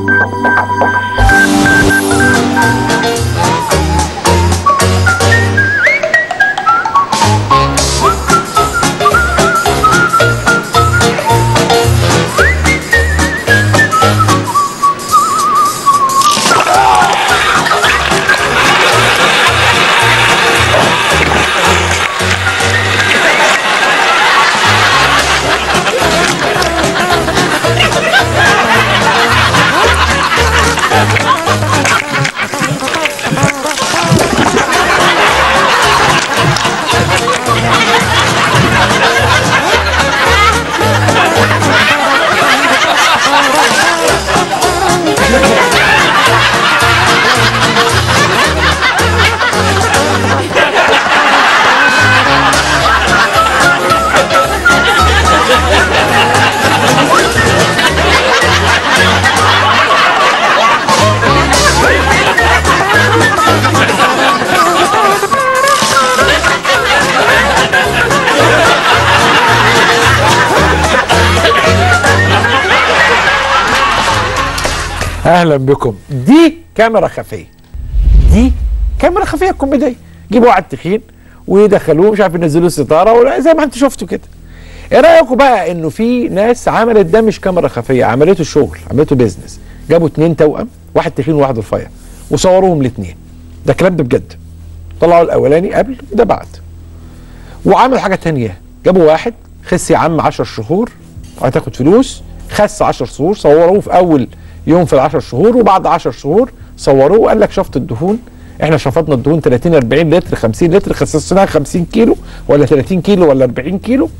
اهلا بكم دي كاميرا خفيه دي كاميرا خفيه كوميديه جيبوا واحد تخين ويدخلوه مش عارف ينزلوه ستاره ولا زي ما انتم شفتوا كده ايه رايكم بقى انه في ناس عملت ده مش كاميرا خفيه عملته شغل عملته بيزنس جابوا اتنين توأم واحد تخين وواحد رفيع وصوروهم الاثنين ده كلام ده بجد طلعوا الاولاني قبل وده بعد وعمل حاجه تانية جابوا واحد خس يا عم 10 شهور وهتاخد فلوس خس 10 شهور صوروه في اول يوم في العشر شهور وبعد 10 شهور صوروه وقال لك شفط الدهون احنا شفطنا الدهون 30 40 لتر 50 لتر خسسناها 50 كيلو ولا 30 كيلو ولا 40 كيلو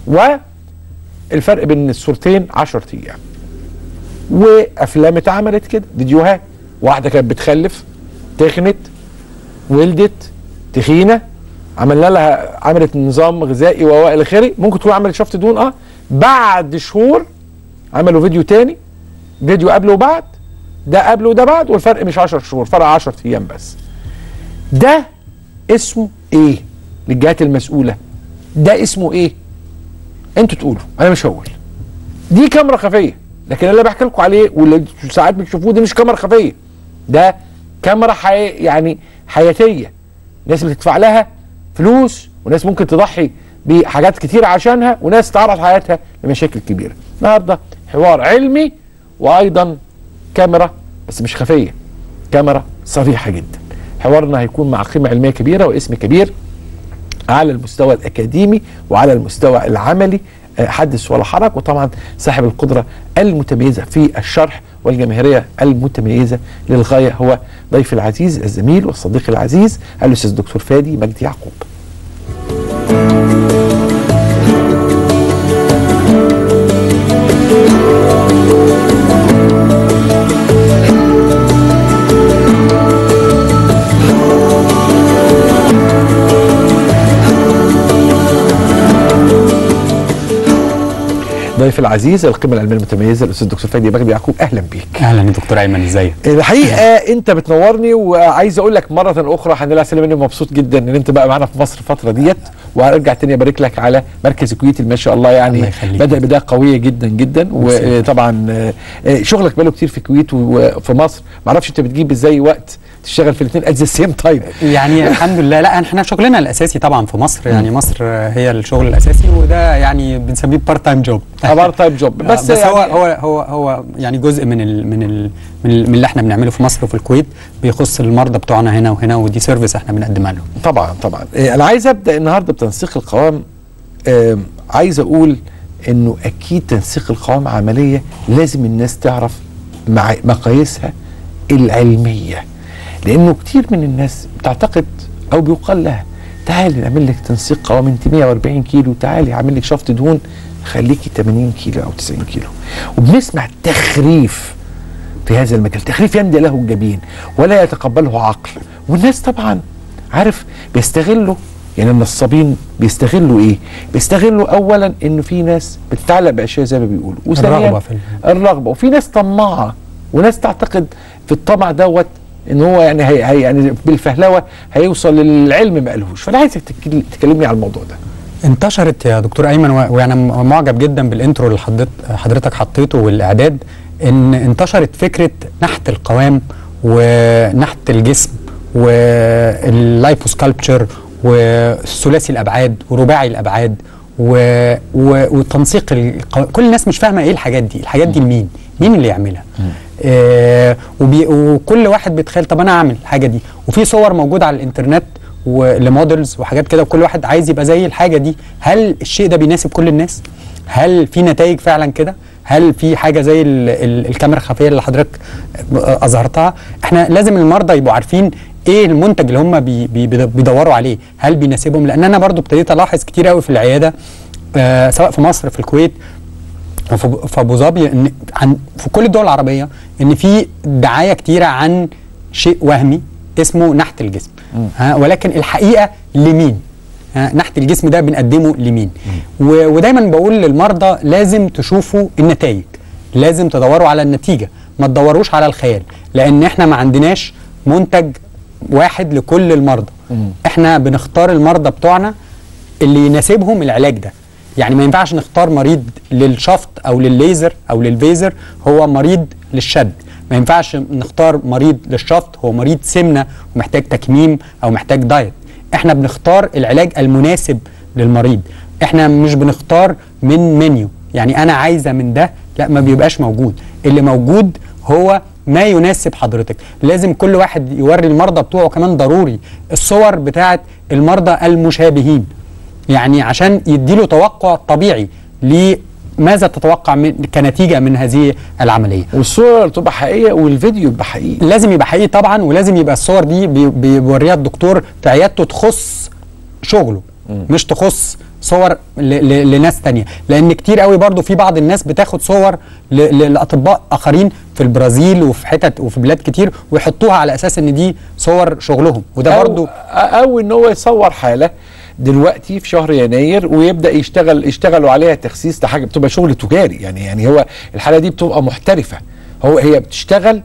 والفرق بين الصورتين 10 ايام وافلام اتعملت كده فيديوهات واحده كانت بتخلف تخنت ولدت تخينه عملنا لها عملت نظام غذائي والى اخره ممكن تكون عملت شفط دهون اه بعد شهور عملوا فيديو تاني فيديو قبل وبعد ده قبل وده بعد والفرق مش 10 شهور فرق 10 ايام بس ده اسمه ايه للجهات المسؤوله ده اسمه ايه انتوا تقولوا انا مش هقول دي كاميرا خفيه لكن اللي بحكي لكم عليه واللي ساعات بتشوفوه ده مش كاميرا خفيه ده كاميرا حي... يعني حياتيه ناس بتدفع لها فلوس وناس ممكن تضحي بحاجات كتير عشانها وناس تعرض حياتها لمشاكل كبيره النهارده حوار علمي وايضا كاميرا بس مش خفيه كاميرا صريحه جدا حوارنا هيكون مع قيمه علميه كبيره واسم كبير على المستوى الاكاديمي وعلى المستوى العملي حدث ولا حرج وطبعا صاحب القدره المتميزه في الشرح والجماهيريه المتميزه للغايه هو ضيف العزيز الزميل والصديق العزيز الاستاذ الدكتور فادي مجدي يعقوب. ضيف العزيز القيمه العلميه المتميزه الاستاذ الدكتور فادي مجدي يعقوب اهلا بيك اهلا يا دكتور ايمن ازيك الحقيقه انت بتنورني وعايز اقول لك مره اخرى الحمد لله سلام اني مبسوط جدا ان انت بقى معانا في مصر الفتره ديت وهرجع تاني ابارك لك على مركز الكويت ما شاء الله يعني الله يخليك. بدا بدايه قويه جدا جدا وطبعا شغلك بقاله كتير في الكويت وفي مصر ما اعرفش انت بتجيب ازاي وقت تشتغل في الاثنين ات ذا سيم تايم يعني الحمد لله لا احنا شغلنا الاساسي طبعا في مصر يعني مصر هي الشغل الاساسي وده يعني بنسميه بارت تايم جوب بارت تايم جوب بس, بس بس يعني هو هو هو هو يعني جزء من ال من ال من, ال من اللي احنا بنعمله في مصر وفي الكويت بيخص المرضى بتوعنا هنا وهنا ودي سيرفيس احنا بنقدمها لهم طبعا طبعا إيه، انا عايز ابدا النهارده بتنسيق القوام آم، عايز اقول انه اكيد تنسيق القوام عمليه لازم الناس تعرف مع مقاييسها العلميه لانه كتير من الناس بتعتقد او بيقال لها تعالي نعمل لك تنسيق قوام انت 140 كيلو تعالي اعمل لك شفط دهون خليكي 80 كيلو او 90 كيلو وبنسمع تخريف في هذا المجال تخريف يندى له الجبين ولا يتقبله عقل والناس طبعا عارف بيستغلوا يعني النصابين بيستغلوا ايه بيستغلوا اولا انه في ناس بتتعلق باشياء زي ما بيقولوا وثانيا الرغبة في ال- الرغبه وفي ناس طماعه وناس تعتقد في الطمع دوت ان هو يعني هي هي يعني بالفهلوه هيوصل للعلم ما قالهوش فانا عايزك تك- تكلمني على الموضوع ده انتشرت يا دكتور ايمن و- وانا م- معجب جدا بالانترو اللي حضرت حضرتك حطيته والاعداد ان انتشرت فكره نحت القوام ونحت الجسم واللايف سكالبتشر وثلاثي الابعاد ورباعي الابعاد و... و... وتنسيق القو... كل الناس مش فاهمه ايه الحاجات دي الحاجات دي لمين مين اللي يعملها آه وبي... وكل واحد بيتخيل طب انا اعمل الحاجه دي وفي صور موجوده على الانترنت ولمودلز وحاجات كده وكل واحد عايز يبقى زي الحاجه دي هل الشيء ده بيناسب كل الناس هل في نتائج فعلا كده هل في حاجه زي ال ال الكاميرا الخفيه اللي حضرتك اظهرتها احنا لازم المرضى يبقوا عارفين ايه المنتج اللي هم بي بي بيدوروا عليه هل بيناسبهم لان انا برضو ابتديت الاحظ كتير قوي في العياده آه سواء في مصر في الكويت وفي في ابو ظبي ان عن في كل الدول العربيه ان في دعايه كتيره عن شيء وهمي اسمه نحت الجسم ها ولكن الحقيقه لمين ها نحت الجسم ده بنقدمه لمين و- ودايما بقول للمرضى لازم تشوفوا النتائج لازم تدوروا على النتيجه ما تدوروش على الخيال لان احنا ما عندناش منتج واحد لكل المرضى احنا بنختار المرضى بتوعنا اللي يناسبهم العلاج ده يعني ما ينفعش نختار مريض للشفط او للليزر او للفيزر هو مريض للشد ما ينفعش نختار مريض للشفط هو مريض سمنه ومحتاج تكميم او محتاج دايت احنا بنختار العلاج المناسب للمريض احنا مش بنختار من منيو يعني انا عايزه من ده لا ما بيبقاش موجود اللي موجود هو ما يناسب حضرتك لازم كل واحد يوري المرضى بتوعه كمان ضروري الصور بتاعت المرضى المشابهين يعني عشان يديله توقع طبيعي لماذا تتوقع من كنتيجه من هذه العمليه والصور تبقى حقيقيه والفيديو يبقى حقيقي لازم يبقى حقيقي طبعا ولازم يبقى الصور دي بي- بيوريها الدكتور في عيادته تخص شغله مش تخص صور ل- ل- لناس تانية لان كتير قوي برضو في بعض الناس بتاخد صور ل- ل- لاطباء اخرين في البرازيل وفي حتت وفي بلاد كتير ويحطوها على اساس ان دي صور شغلهم وده برضو أو, او ان هو يصور حاله دلوقتي في شهر يناير ويبدا يشتغل يشتغلوا عليها تخسيس ده حاجه بتبقى شغل تجاري يعني يعني هو الحاله دي بتبقى محترفه هو هي بتشتغل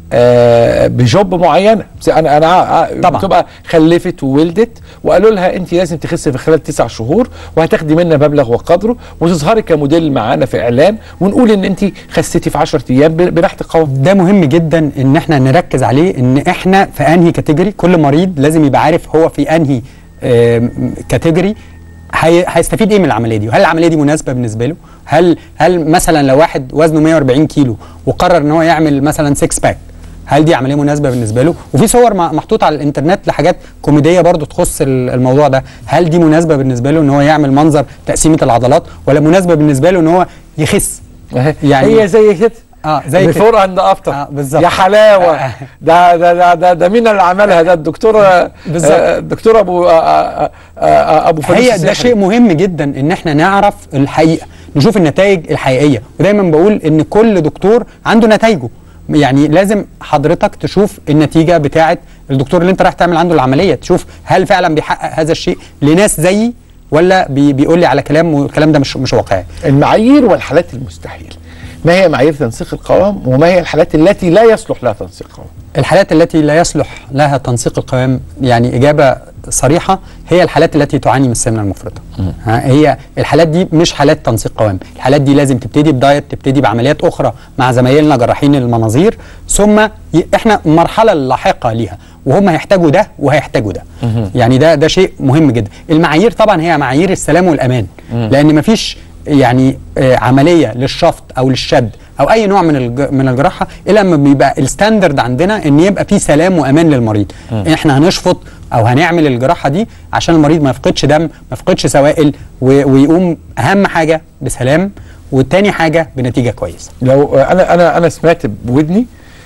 آه بجوب معينه بس انا انا ع- طبعاً. بتبقى خلفت وولدت وقالوا لها انت لازم تخسي في خلال تسع شهور وهتاخدي منا مبلغ وقدره وتظهري كموديل معانا في اعلان ونقول ان انت خسيتي في 10 ايام ب- بنحت قوام ده مهم جدا ان احنا نركز عليه ان احنا في انهي كاتيجوري كل مريض لازم يبقى عارف هو في انهي آم، كاتيجوري هي هيستفيد ايه من العمليه دي وهل العمليه دي مناسبه بالنسبه له هل هل مثلا لو واحد وزنه 140 كيلو وقرر ان هو يعمل مثلا 6 باك هل دي عمليه مناسبه بالنسبه له وفي صور م- محطوطه على الانترنت لحاجات كوميديه برضو تخص ال- الموضوع ده هل دي مناسبه بالنسبه له ان هو يعمل منظر تقسيمه العضلات ولا مناسبه بالنسبه له ان هو يخس يعني يعني- هي زي كده اه زي كده بيفور اند افتر آه، بالظبط. يا حلاوه آه. ده ده ده ده, ده مين اللي عملها ده الدكتور آه، بالظبط. آه، الدكتور ابو آه، آه، آه، آه، ابو فانوس هي ده السحري. شيء مهم جدا ان احنا نعرف الحقيقه نشوف النتائج الحقيقيه ودايما بقول ان كل دكتور عنده نتائجه يعني لازم حضرتك تشوف النتيجه بتاعه الدكتور اللي انت رايح تعمل عنده العمليه تشوف هل فعلا بيحقق هذا الشيء لناس زيي ولا بي بيقول لي على كلام والكلام ده مش مش واقعي المعايير والحالات المستحيل ما هي معايير تنسيق القوام وما هي الحالات التي لا يصلح لها تنسيق قوام الحالات التي لا يصلح لها تنسيق القوام يعني إجابة صريحة هي الحالات التي تعاني من السمنة المفرطة ها هي الحالات دي مش حالات تنسيق قوام الحالات دي لازم تبتدي بدايت تبتدي بعمليات أخرى مع زمايلنا جراحين المناظير ثم ي- احنا مرحلة لاحقة ليها وهم هيحتاجوا ده وهيحتاجوا ده يعني ده ده شيء مهم جدا المعايير طبعا هي معايير السلام والأمان لأن مفيش يعني آه، عمليه للشفط او للشد او اي نوع من الج... من الجراحه الا لما بيبقى الستاندرد عندنا ان يبقى في سلام وامان للمريض احنا هنشفط او هنعمل الجراحه دي عشان المريض ما يفقدش دم ما يفقدش سوائل و... ويقوم اهم حاجه بسلام والتاني حاجه بنتيجه كويسه لو آه، انا انا انا سمعت بودني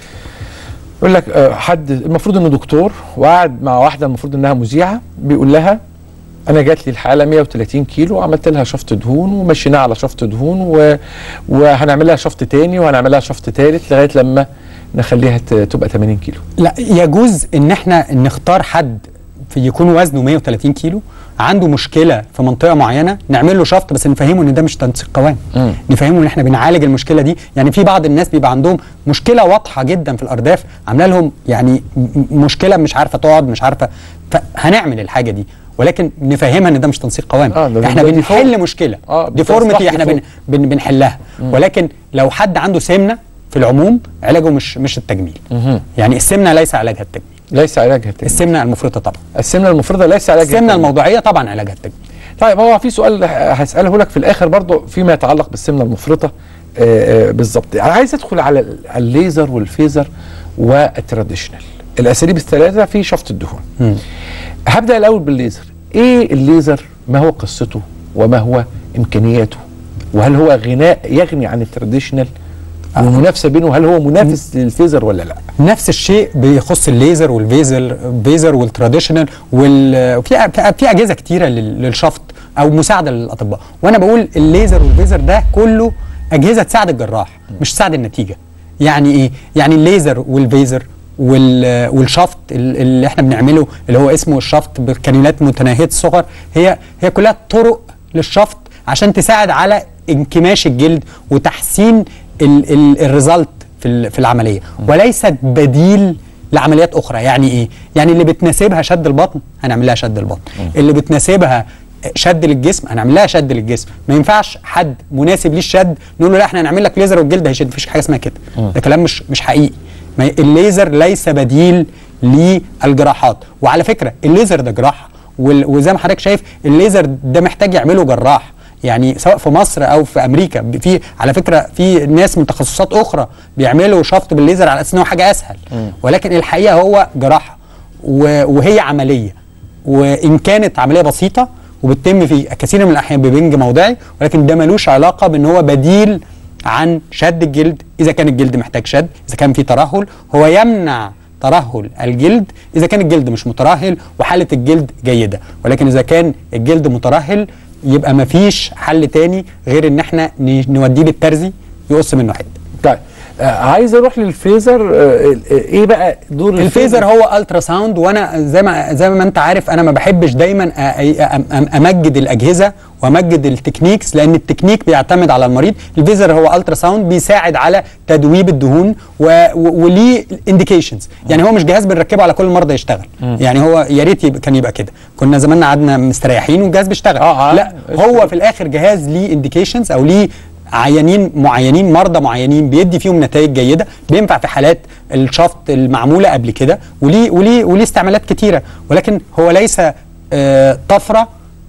يقول لك آه، حد المفروض انه دكتور وقاعد مع واحده المفروض انها مذيعه بيقول لها انا جات لي الحاله 130 كيلو وعملت لها شفط دهون ومشيناها على شفط دهون و... وهنعمل لها شفط تاني وهنعمل لها شفط تالت لغايه لما نخليها ت- تبقى 80 كيلو لا يجوز ان احنا نختار حد في يكون وزنه 130 كيلو عنده مشكله في منطقه معينه نعمل له شفط بس نفهمه ان ده مش تنسيق قوام مم. نفهمه ان احنا بنعالج المشكله دي يعني في بعض الناس بيبقى عندهم مشكله واضحه جدا في الارداف عامله لهم يعني م- م- مشكله مش عارفه تقعد مش عارفه فهنعمل الحاجه دي ولكن نفهمها ان ده مش تنسيق قوام آه، ده- احنا ده بنحل default. مشكله آه، ديفورميتي بتصلح احنا بن default. بن بنحلها ولكن لو حد عنده سمنه في العموم علاجه مش مش التجميل يعني السمنه ليس علاجها التجميل ليس علاجها التجميل السمنه المفرطه طبعا السمنه المفرطه ليس علاجها السمنه التجميل. الموضوعيه طبعا علاجها التجميل طيب هو في سؤال هساله لك في الاخر برضه فيما يتعلق بالسمنه المفرطه آه، آه، بالظبط يعني عايز ادخل على ال- الليزر والفيزر والتراديشنال الاساليب الثلاثه في شفط الدهون مم. هبدا الاول بالليزر ايه الليزر ما هو قصته وما هو امكانياته وهل هو غناء يغني عن التراديشنال والمنافسه بينه هل هو منافس للفيزر ولا لا نفس الشيء بيخص الليزر والفيزر فيزر والتراديشنال وال وفي في اجهزه كتيره لل- للشفط او مساعده للاطباء وانا بقول الليزر والفيزر ده كله اجهزه تساعد الجراح مش تساعد النتيجه يعني ايه يعني الليزر والفيزر وال والشفط ال- اللي احنا بنعمله اللي هو اسمه الشفط بكانيولات متناهيه الصغر هي هي كلها طرق للشفط عشان تساعد على انكماش الجلد وتحسين ال- ال- الريزلت في ال- في العمليه وليست بديل لعمليات اخرى يعني ايه يعني اللي بتناسبها شد البطن هنعمل لها شد البطن اللي بتناسبها شد للجسم هنعمل لها شد للجسم ما ينفعش حد مناسب ليه الشد نقول له لا احنا هنعمل لك ليزر والجلد هيشد مفيش حاجه اسمها كده ده كلام مش مش حقيقي ما ي- الليزر ليس بديل للجراحات وعلى فكره الليزر ده جراحه وال- وزي ما حضرتك شايف الليزر ده محتاج يعمله جراح يعني سواء في مصر او في امريكا ب- في على فكره في ناس من تخصصات اخرى بيعملوا شفط بالليزر على اساس ان هو حاجه اسهل ولكن الحقيقه هو جراحه و- وهي عمليه وان كانت عمليه بسيطه وبتتم في كثير من الاحيان ببنج موضعي ولكن ده ملوش علاقه بان هو بديل عن شد الجلد اذا كان الجلد محتاج شد اذا كان في ترهل هو يمنع ترهل الجلد اذا كان الجلد مش مترهل وحاله الجلد جيده ولكن اذا كان الجلد مترهل يبقى مفيش حل تاني غير ان احنا ن- نوديه للترزي يقص منه حته طيب آه عايز اروح للفيزر آه ال- ايه بقى دور الفيزر هو الترا ساوند وانا زي ما زي ما انت عارف انا ما بحبش دايما أ- أ- أ- امجد الاجهزه وامجد التكنيكس لان التكنيك بيعتمد على المريض الفيزر هو الترا ساوند بيساعد على تدويب الدهون و- و- وليه انديكيشنز يعني هو مش جهاز بنركبه على كل المرضى يشتغل يعني هو يا ريت يبقى كان يبقى كده كنا زماننا قعدنا مستريحين والجهاز بيشتغل آه، آه. لا هو في الاخر جهاز ليه انديكيشنز او ليه عيانين معينين مرضى معينين بيدي فيهم نتائج جيده بينفع في حالات الشفط المعموله قبل كده وليه وليه وليه استعمالات كتيره ولكن هو ليس آه، طفره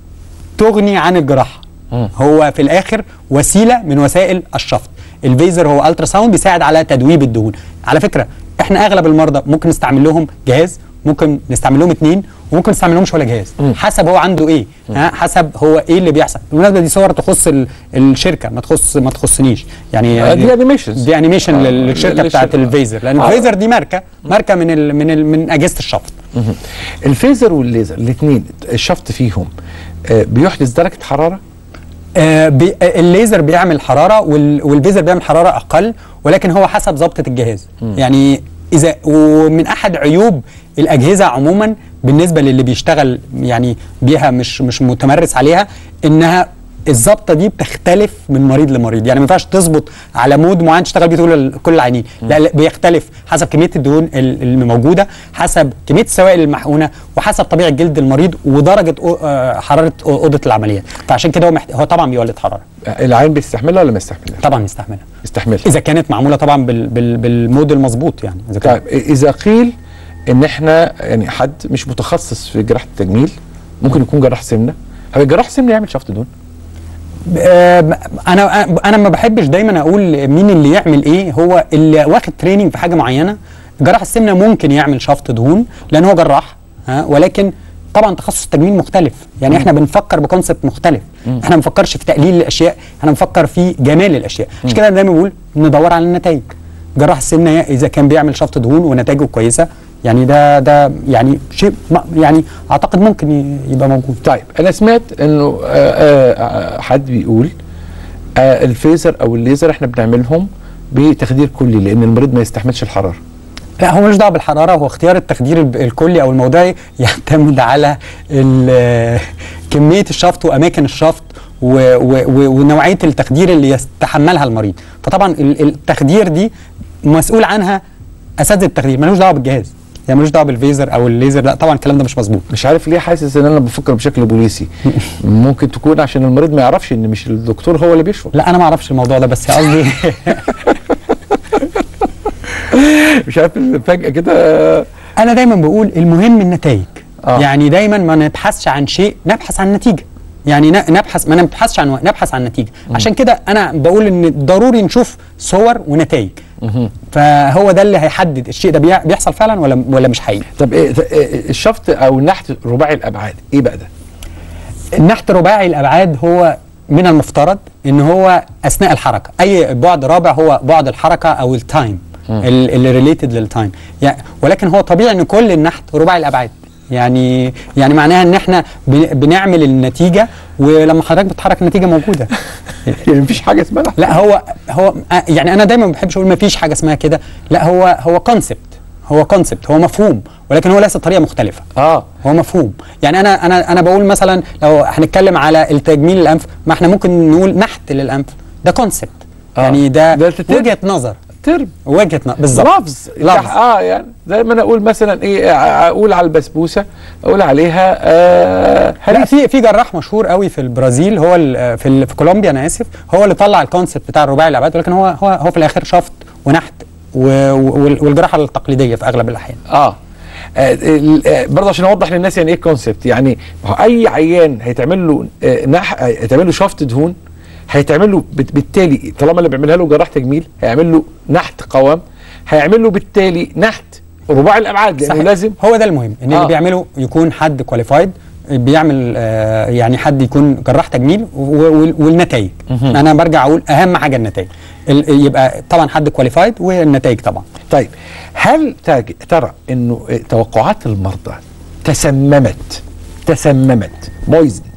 تغني عن الجراحه هو في الاخر وسيله من وسائل الشفط الفيزر هو الترا ساوند بيساعد على تدويب الدهون على فكره احنا اغلب المرضى ممكن نستعمل لهم جهاز ممكن نستعمل لهم اتنين وممكن نستعمل لهمش ولا جهاز حسب هو عنده ايه ها حسب هو ايه اللي بيحصل بالمناسبه دي صور تخص ال- الشركه ما تخص ما تخصنيش يعني آه، دي animations. دي انيميشن آه، للشركه بتاعت للشركة. الفيزر لان آه. الفيزر دي ماركه ماركه من ال من ال من اجهزه الشفط الفيزر والليزر الاثنين الشفط فيهم آه بيحدث درجه حراره آه بي آه، الليزر بيعمل حراره وال والفيزر بيعمل حراره اقل ولكن هو حسب ظبطه الجهاز يعني اذا ومن احد عيوب الاجهزه عموما بالنسبه للي بيشتغل يعني بيها مش مش متمرس عليها انها الظبطه دي بتختلف من مريض لمريض يعني ما ينفعش تظبط على مود معين تشتغل بيه تقول لكل العينين لا, لا بيختلف حسب كميه الدهون ال- اللي موجوده حسب كميه السوائل المحقونه وحسب طبيعه جلد المريض ودرجه أو- آه، حراره أو- اوضه العمليات فعشان كده هو محت... هو طبعا بيولد حراره آه، العين بيستحملها ولا ما يستحملهاش؟ طبعا يستحملها يستحملها اذا كانت معموله طبعا بال... بال... بالمود المظبوط يعني اذا كان طيب اذا قيل ان احنا يعني حد مش متخصص في جراحه التجميل ممكن يكون جراح سمنه هل جراح سمنه يعمل شفط دهون؟ آه، انا انا ما بحبش دايما اقول مين اللي يعمل ايه هو اللي واخد تريننج في حاجه معينه جراح السمنه ممكن يعمل شفط دهون لان هو جراح ها ولكن طبعا تخصص التجميل مختلف يعني احنا بنفكر بكونسبت مختلف احنا ما بنفكرش في تقليل الاشياء احنا بنفكر في جمال الاشياء مش كده أنا دايما بقول ندور على النتائج جراح السمنه اذا كان بيعمل شفط دهون ونتائجه كويسه يعني ده ده يعني شيء ما- يعني اعتقد ممكن ي- يبقى موجود طيب انا سمعت انه آه، آه، آه، حد بيقول آه، الفيزر او الليزر احنا بنعملهم بتخدير كلي لان المريض ما يستحملش الحراره لا هو ملوش دعوه بالحراره هو اختيار التخدير الب- الكلي او الموضعي يعتمد على ال- كميه الشفط واماكن الشفط و- و- و- ونوعيه التخدير اللي يستحملها المريض فطبعا ال- التخدير دي مسؤول عنها اساتذه التخدير ملوش دعوه بالجهاز يعني ملوش دعوه بالفيزر او الليزر لا طبعا الكلام ده مش مظبوط مش عارف ليه حاسس ان انا بفكر بشكل بوليسي ممكن تكون عشان المريض ما يعرفش ان مش الدكتور هو اللي بيشفط لا انا ما اعرفش الموضوع ده بس قصدي مش عارف فجاه كده انا دايما بقول المهم النتائج آه. آه. يعني دايما ما نبحثش عن شيء نبحث عن نتيجه يعني ن- نبحث ما نبحثش عن نبحث عن نتيجه عشان كده انا بقول ان ضروري نشوف صور ونتائج فهو ده اللي هيحدد الشيء ده بيع- بيحصل فعلا ولا ولا مش حقيقي طب إيه إيه الشفط او النحت رباعي الابعاد ايه بقى ده؟ النحت رباعي الابعاد هو من المفترض ان هو اثناء الحركه اي بعد رابع هو بعد الحركه او التايم ال- اللي ريليتد للتايم يعني ولكن هو طبيعي ان كل النحت رباعي الابعاد يعني يعني معناها ان احنا بن- بنعمل النتيجه ولما حضرتك بتحرك النتيجه موجوده يعني مفيش حاجه اسمها نحت لا هو هو آه، يعني انا دايما ما بحبش اقول ما فيش حاجه اسمها كده لا هو هو كونسبت هو كونسبت هو مفهوم ولكن هو ليس طريقه مختلفه اه هو مفهوم يعني انا انا انا بقول مثلا لو هنتكلم على التجميل الانف ما احنا ممكن نقول نحت للانف ده كونسبت آه. يعني ده, ده تتر- وجهه نظر ترم وجهه نظر بالظبط لفظ لفظ. اه يعني زي ما انا اقول مثلا ايه اقول على البسبوسه اقول عليها آه لا هريس في في جراح مشهور قوي في البرازيل هو ال- في ال- في كولومبيا انا اسف هو اللي طلع الكونسبت بتاع الرباعي الابعاد ولكن هو هو هو في الاخر شفط ونحت و- وال- والجراحه التقليديه في اغلب الاحيان اه آه، ال- آه، برضه عشان اوضح للناس يعني ايه كونسبت يعني ما هو اي عيان هيتعمل له آه، نح آه، هيتعمل له شفط دهون هيتعمل له بت- بالتالي طالما اللي بيعملها له جراح تجميل هيعمل له نحت قوام هيعمل له بالتالي نحت رباعي الابعاد لانه صحيح. لازم هو ده المهم ان آه. اللي بيعمله يكون حد كواليفايد بيعمل آه يعني حد يكون جراح تجميل والنتائج انا برجع اقول اهم حاجه النتائج ال- يبقى طبعا حد كواليفايد والنتائج طبعا طيب هل تاج- ترى انه آه، توقعات المرضى تسممت تسممت بويزند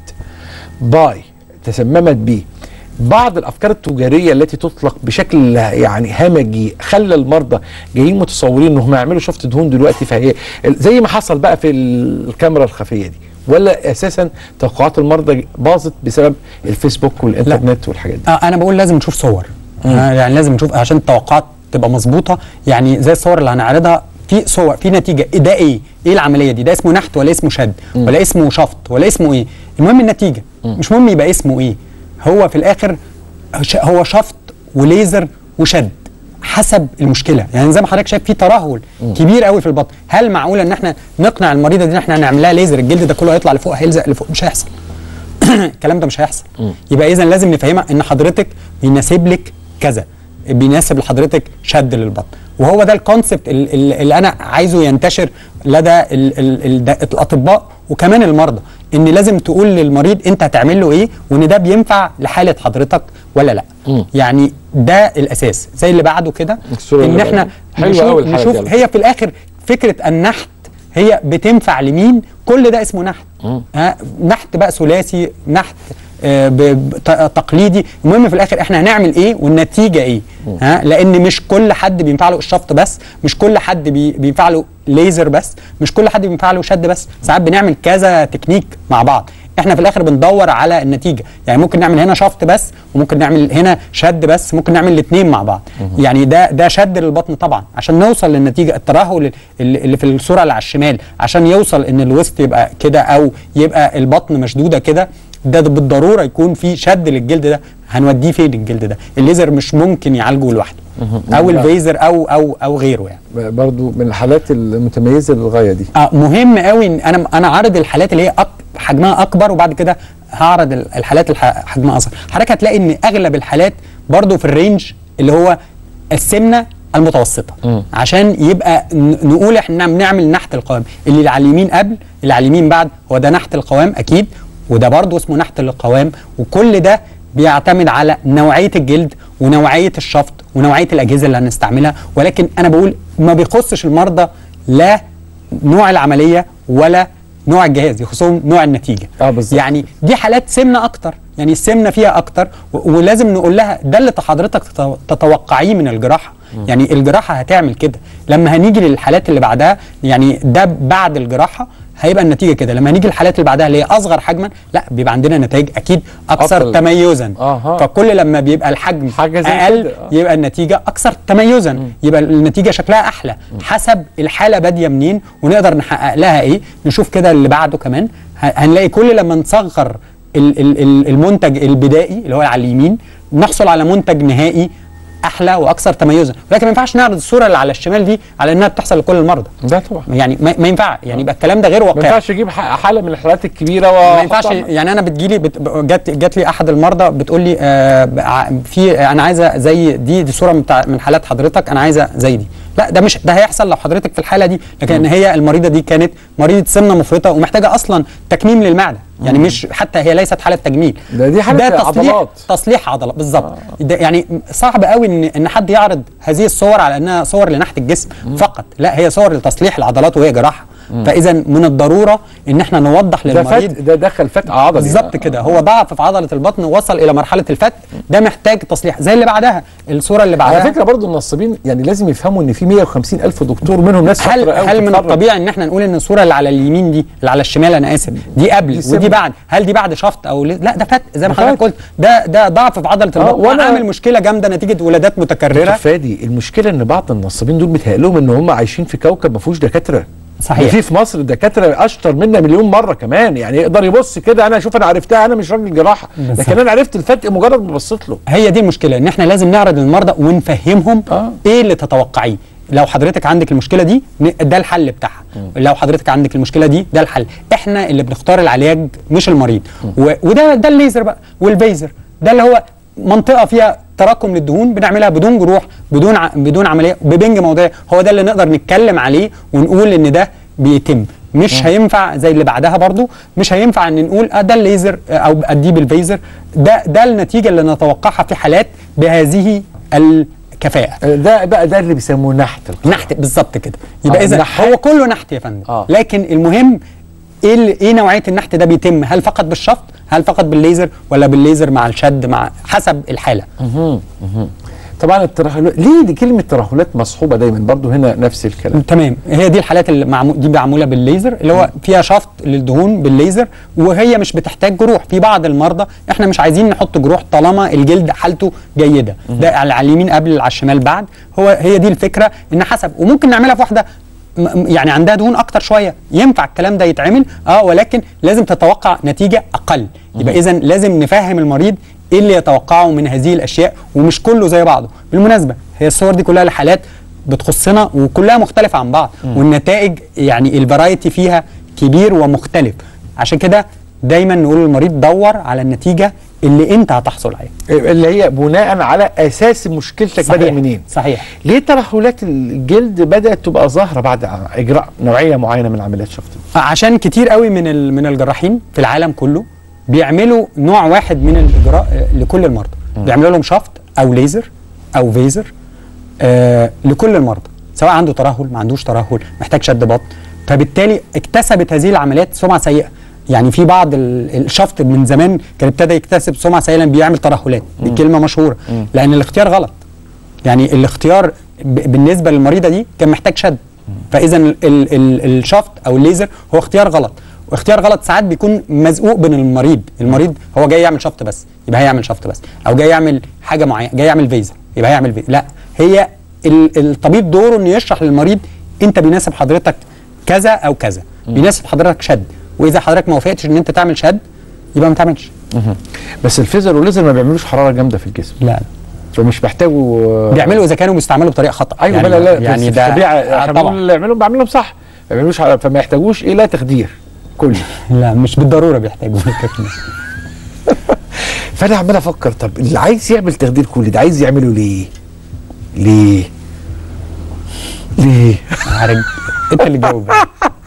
باي تسممت ب بعض الافكار التجاريه التي تطلق بشكل يعني همجي خلى المرضى جايين متصورين انهم هيعملوا شفط دهون دلوقتي فهي زي ما حصل بقى في الكاميرا الخفيه دي ولا اساسا توقعات المرضى باظت بسبب الفيسبوك والانترنت والحاجات دي آه انا بقول لازم نشوف صور آه يعني لازم نشوف عشان التوقعات تبقى مظبوطه يعني زي الصور اللي هنعرضها في صور في نتيجه إيه ده ايه ايه العمليه دي ده اسمه نحت ولا اسمه شد ولا اسمه شفط ولا اسمه ايه المهم النتيجه مش مهم يبقى اسمه ايه هو في الاخر ش- هو شفط وليزر وشد حسب المشكله يعني زي ما حضرتك شايف في ترهل كبير قوي في البطن هل معقوله ان احنا نقنع المريضه دي ان احنا نعمل لها ليزر الجلد ده كله هيطلع لفوق هيلزق لفوق مش هيحصل الكلام ده مش هيحصل يبقى اذا لازم نفهمها ان حضرتك بيناسب لك كذا بيناسب لحضرتك شد للبطن وهو ده الكونسبت ال- ال- اللي انا عايزه ينتشر لدى ال ال ال ده- الاطباء وكمان المرضى ان لازم تقول للمريض انت هتعمل له ايه وان ده بينفع لحاله حضرتك ولا لا مم. يعني ده الاساس زي اللي بعده كده الصورة ان اللي احنا بعده. حلوة نشوف, أوي الحلقة نشوف دي على هي في الاخر فكره النحت هي بتنفع لمين كل ده اسمه نحت ها نحت بقى ثلاثي نحت آه، ب- ب- ت- تقليدي المهم في الاخر احنا هنعمل ايه والنتيجه ايه ها لان مش كل حد بينفع له الشفط بس مش كل حد بي بينفع له ليزر بس مش كل حد بينفع له شد بس ساعات بنعمل كذا تكنيك مع بعض احنا في الاخر بندور على النتيجه يعني ممكن نعمل هنا شفط بس وممكن نعمل هنا شد بس ممكن نعمل الاثنين مع بعض يعني ده ده شد للبطن طبعا عشان نوصل للنتيجه الترهل اللي اللي في الصوره اللي على الشمال عشان يوصل ان الوسط يبقى كده او يبقى البطن مشدوده كده ده بالضروره يكون في شد للجلد ده هنوديه فين الجلد ده الليزر مش ممكن يعالجه لوحده او الفيزر او او او غيره يعني برضو من الحالات المتميزه للغايه دي اه مهم قوي ان انا انا عارض الحالات اللي هي أك حجمها اكبر وبعد كده هعرض ال- الحالات اللي ح- حجمها اصغر حضرتك هتلاقي ان اغلب الحالات برضو في الرينج اللي هو السمنه المتوسطه مم. عشان يبقى ن- نقول احنا بنعمل نحت القوام اللي على اليمين قبل اللي على اليمين بعد هو ده نحت القوام اكيد وده برضو اسمه نحت للقوام وكل ده بيعتمد على نوعيه الجلد ونوعيه الشفط ونوعيه الاجهزه اللي هنستعملها ولكن انا بقول ما بيخصش المرضى لا نوع العمليه ولا نوع الجهاز يخصهم نوع النتيجه آه بالظبط. يعني دي حالات سمنه اكتر يعني السمنه فيها اكتر و- ولازم نقول لها ده اللي حضرتك تت- تتوقعيه من الجراحه يعني الجراحه هتعمل كده لما هنيجي للحالات اللي بعدها يعني ده بعد الجراحه هيبقى النتيجه كده لما نيجي الحالات اللي بعدها اللي هي اصغر حجما لا بيبقى عندنا نتائج اكيد اكثر أفضل. تميزا أها. فكل لما بيبقى الحجم حاجة زي اقل كده، آه. يبقى النتيجه اكثر تميزا يبقى النتيجه شكلها احلى حسب الحاله باديه منين ونقدر نحقق لها ايه نشوف كده اللي بعده كمان ه- هنلاقي كل لما نصغر ال- ال- ال- المنتج البدائي اللي هو على اليمين نحصل على منتج نهائي احلى واكثر تميزا ولكن ما ينفعش نعرض الصوره اللي على الشمال دي على انها بتحصل لكل المرضى ده طبعا يعني ما, ما ينفع يعني يبقى الكلام ده غير ما واقعي ينفعش اجيب ح- حاله من الحالات الكبيره ما ينفعش وأحطها- يعني انا بتجيلي بت... جات جات لي احد المرضى بتقول لي آه ع- في انا عايزه زي دي دي صوره بتاع من حالات حضرتك انا عايزه زي دي لا ده مش ده هيحصل لو حضرتك في الحاله دي لكن هي المريضه دي كانت مريضه سمنه مفرطه ومحتاجه اصلا تكميم للمعده يعني مش حتى هي ليست حاله تجميل ده دي حالة تصليح عضلات. تصليح عضلات بالظبط ده يعني صعب قوي ان ان حد يعرض هذه الصور على انها صور لنحت الجسم فقط لا هي صور لتصليح العضلات وهي جراحه فاذا من الضروره ان احنا نوضح ده للمريض فت ده دخل فتق عضلي بالظبط كده هو ضعف في عضله البطن وصل الى مرحله الفتق ده محتاج تصليح زي اللي بعدها الصوره اللي بعدها على فكره برضو النصابين يعني لازم يفهموا ان في 150 الف دكتور منهم ناس هل شاطره قوي هل من بتتخرج. الطبيعي ان احنا نقول ان الصوره اللي على اليمين دي اللي على الشمال انا اسف دي قبل دي سم. ودي بعد هل دي بعد شفط او ليه؟ لا ده فتق زي ما ده حضرتك فتق. قلت ده ده ضعف في عضله البطن وأنا- وانا عامل مشكله جامده نتيجه ولادات متكرره فادي المشكله ان بعض النصابين دول بيتهيأ لهم ان هم عايشين في كوكب ما فيهوش دكاتره صحيح. ده في في مصر دكاتره اشطر منا مليون مره كمان يعني يقدر يبص كده انا اشوف انا عرفتها انا مش راجل جراحه بالظبط. لكن انا عرفت الفتق مجرد ما بصيت له هي دي المشكله ان احنا لازم نعرض للمرضى ونفهمهم آه. ايه اللي تتوقعيه لو حضرتك عندك المشكله دي ن- ده الحل بتاعها لو حضرتك عندك المشكله دي ده الحل احنا اللي بنختار العلاج مش المريض و... وده ده الليزر بقى والفيزر ده اللي هو منطقه فيها تراكم للدهون بنعملها بدون جروح بدون ع... بدون عمليه ببنج موضعي هو ده اللي نقدر نتكلم عليه ونقول ان ده بيتم مش هينفع زي اللي بعدها برضو مش هينفع ان نقول آه ده الليزر آه، او اديه بالفيزر ده ده النتيجه اللي نتوقعها في حالات بهذه الكفاءه ده بقى ده اللي بيسموه نحت القلب. نحت بالظبط كده يبقى آه، اذا نحت. هو كله نحت يا فندم آه. لكن المهم ايه ال- ايه نوعيه النحت ده بيتم هل فقط بالشفط هل فقط بالليزر ولا بالليزر مع الشد مع حسب الحاله طبعا الترهلات ليه دي كلمه ترهلات مصحوبه دايما برضو هنا نفس الكلام تمام هي دي الحالات اللي معمو... دي معموله بالليزر اللي هو فيها شفط للدهون بالليزر وهي مش بتحتاج جروح في بعض المرضى احنا مش عايزين نحط جروح طالما الجلد حالته جيده ده على على اليمين قبل على الشمال بعد هو هي دي الفكره ان حسب وممكن نعملها في واحده م- م- يعني عندها دهون اكتر شويه ينفع الكلام ده يتعمل اه ولكن لازم تتوقع نتيجه اقل يبقى اذا لازم نفهم المريض ايه اللي يتوقعه من هذه الاشياء ومش كله زي بعضه بالمناسبه هي الصور دي كلها لحالات بتخصنا وكلها مختلفة عن بعض والنتائج يعني الفرايتي فيها كبير ومختلف عشان كده دايما نقول للمريض دور على النتيجة اللي انت هتحصل عليها اللي هي بناء على اساس مشكلتك بدأ منين صحيح ليه ترهلات الجلد بدات تبقى ظاهره بعد اجراء نوعيه معينه من عمليات شفط عشان كتير قوي من ال- من الجراحين في العالم كله بيعملوا نوع واحد من الاجراء آه، لكل المرضى بيعملوا لهم شفط او ليزر او فيزر آه لكل المرضى سواء عنده ترهل ما عندوش ترهل محتاج شد بطن فبالتالي اكتسبت هذه العمليات سمعه سيئه يعني في بعض ال- الشفط من زمان كان ابتدى يكتسب سمعه سيئه لأن بيعمل ترهلات دي كلمه مشهوره لان الاختيار غلط يعني الاختيار ب- بالنسبه للمريضه دي كان محتاج شد فاذا ال- ال- ال- الشفط او الليزر هو اختيار غلط واختيار غلط ساعات بيكون مزقوق بين المريض المريض هو جاي يعمل شفط بس يبقى هيعمل شفط بس او جاي يعمل حاجه معينه جاي يعمل فيزر يبقى هيعمل فيزر لا هي ال- الطبيب دوره انه يشرح للمريض انت بيناسب حضرتك كذا او كذا بيناسب حضرتك شد واذا حضرتك ما وافقتش ان انت تعمل شد يبقى ما تعملش بس الفيزر والليزر ما بيعملوش حراره جامده في الجسم لا فمش بيحتاجوا بيعملوا اذا كانوا بيستعملوا بطريقه خطا ايوه يعني لا لا يعني في ده الطبيعه آه احنا طبعا بنقول اللي يعملهم بعملهم صح ما بيعملوش حرارة فما يحتاجوش الى تخدير كلي لا مش بالضروره بيحتاجوا الكفن فانا عمال افكر طب اللي عايز يعمل تخدير كلي ده عايز يعمله ليه؟ ليه؟ ليه؟ عارف انت اللي جاوب بقى.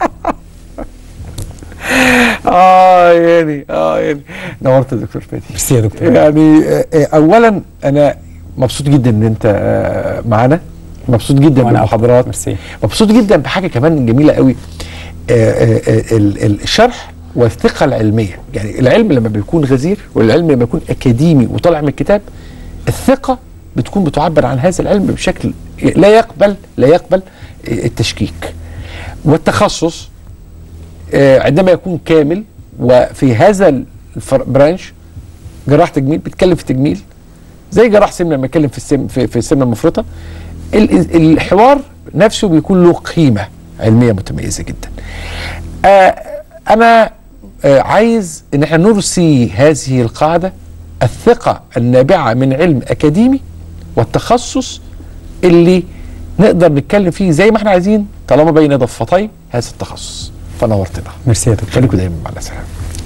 اه يعني اه يعني نورت يا دكتور فادي ميرسي يا دكتور يعني آه، آه، اولا انا مبسوط جدا ان انت آه، معانا مبسوط جدا وأنا بالمحاضرات ميرسي. مبسوط جدا بحاجه كمان جميله قوي آه، آه، آه، ال- ال- الشرح والثقه العلميه يعني العلم لما بيكون غزير والعلم لما يكون اكاديمي وطالع من الكتاب الثقه بتكون بتعبر عن هذا العلم بشكل لا يقبل لا يقبل التشكيك والتخصص آه، عندما يكون كامل وفي هذا البرانش جراح تجميل بيتكلم في تجميل زي جراح سمنه لما يتكلم في السم في, في السمنه المفرطه ال- الحوار نفسه بيكون له قيمه علميه متميزه جدا. آه انا آه عايز ان احنا نرسي هذه القاعده الثقه النابعه من علم اكاديمي والتخصص اللي نقدر نتكلم فيه زي ما احنا عايزين طالما بين ضفتي هذا التخصص فنورتنا ميرسي يا دكتور خليكم دايما معنا سلام